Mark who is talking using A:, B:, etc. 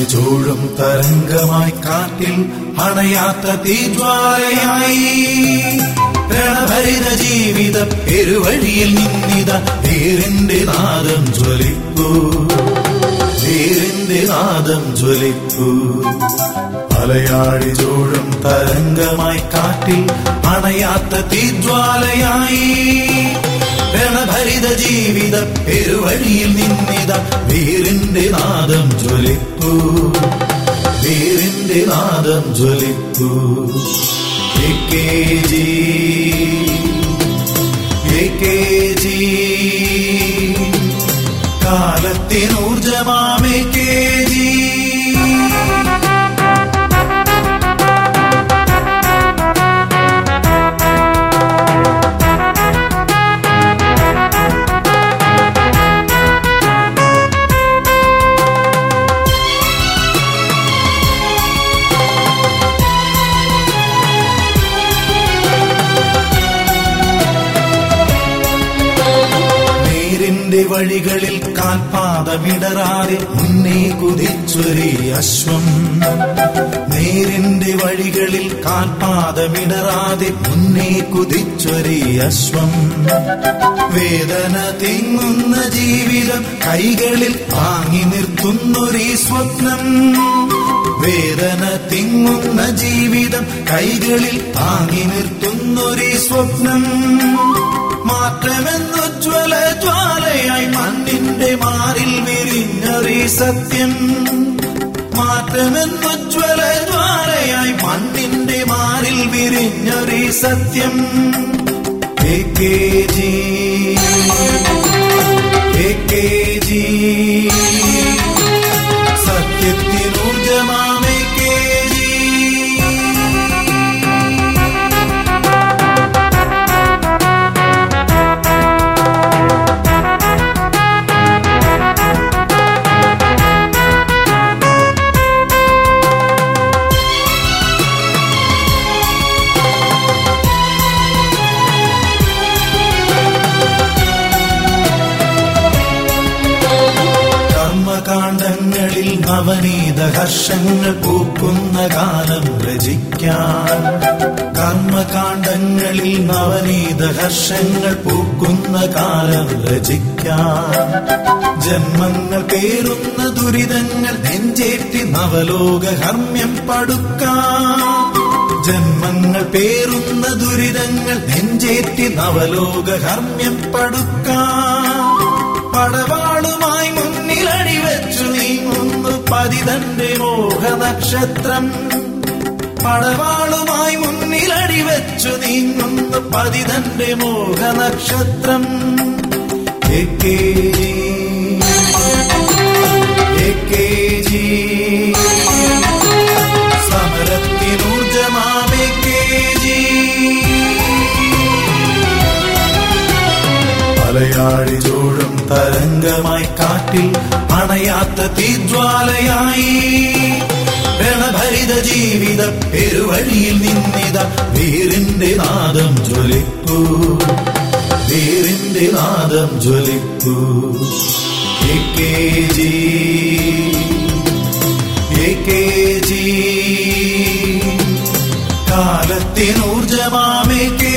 A: ചൂഴും തരംഗമായി കാറ്റിൽ അണയാത്ത തീജ്വാലയായി രണഭരിത ജീവിത പെരുവഴിയിൽ നിന്നിത പേരിന്റെ നാദം ജ്വലിപ്പൂ പേരിന്റെ നാദം ജ്വലിപ്പൂ അലയാടി ചൂഴും തരംഗമായി കാറ്റിൽ അണയാത്ത തീജ്വാലയായി രണഭരിത ജീവിത പെരുവഴിയിൽ നിന്നിത വീരിന്റെ നാദം ജ്വലിപ്പൂ വീരിന്റെ നാദം ജ്വലിപ്പൂ എക്കേജി എക്കേജി കാലത്തിനൂർജമാമേ കേജി നേരിന്റെ വഴികളിൽ കാൽപാദമിടറാതെ മുന്നേ കുതിച്ചൊരു അശ്വം നേരിന്റെ വഴികളിൽ കാൽപാദമിടറാതെ മുന്നേ കുതിച്ചൊരു അശ്വം വേദന തിങ്ങുന്ന ജീവിതം കൈകളിൽ താങ്ങി നിർത്തുന്നൊരു സ്വപ്നം വേദന തിങ്ങുന്ന ജീവിതം കൈകളിൽ താങ്ങി നിർത്തുന്നൊരു സ്വപ്നം മാറ്റമെന്നുജ്വല ജ്വാലയായി മണ്ണിന്റെ മാറിൽ വിരിഞ്ഞൊരു സത്യം മാറ്റമെന്നുജ്വല ജ്വാലയായി മണ്ണിന്റെ മാറിൽ വിരിഞ്ഞൊരു സത്യം എക്കേജി എക്കേജി സത്യത്തിനൂർജമാമേ കേജി കർമ്മകാണ്ഡങ്ങളിൽ നവനീത ഹർഷങ്ങൾ പൂക്കുന്ന കാലം രചിക്കാൻ കർമ്മകാണ്ഡങ്ങളിൽ നവനീത ഹർഷങ്ങൾ പൂക്കുന്ന കാലം രചിക്കാൻ ജന്മങ്ങൾ പേറുന്ന ദുരിതങ്ങൾ നെഞ്ചേറ്റി നവലോക ഹർമ്മ്യം പടുക്കാൻ ജന്മങ്ങൾ പേറുന്ന ദുരിതങ്ങൾ നെഞ്ചേറ്റി നവലോക ഹർമ്മ്യം പടുക്കാൻ പടവാളുമായി മുന്നിലടി വെച്ചു നീങ്ങുന്നു പതിതന്റെ മോഹനക്ഷത്രം പടവാളുമായി മുന്നിലടി വെച്ചു നീങ്ങുന്നു പതിതന്റെ മോഹനക്ഷത്രം എക്കേജി എക്കേജി സമരത്തിനൂർജമാമേ കേജി അലയാടി ചൂഴും തരംഗമായി കാറ്റിൽ അണയാത്ത തീജ്വാലയായി രണഭരിത ജീവിത പെരുവഴിയിൽ നിന്നിത വീരിന്റെ നാദം ജ്വലിപ്പൂ വീരിന്റെ നാദം ജ്വലിപ്പൂ എക്കേജി എക്കേജി കാലത്തിനൂർജമാമേ കേ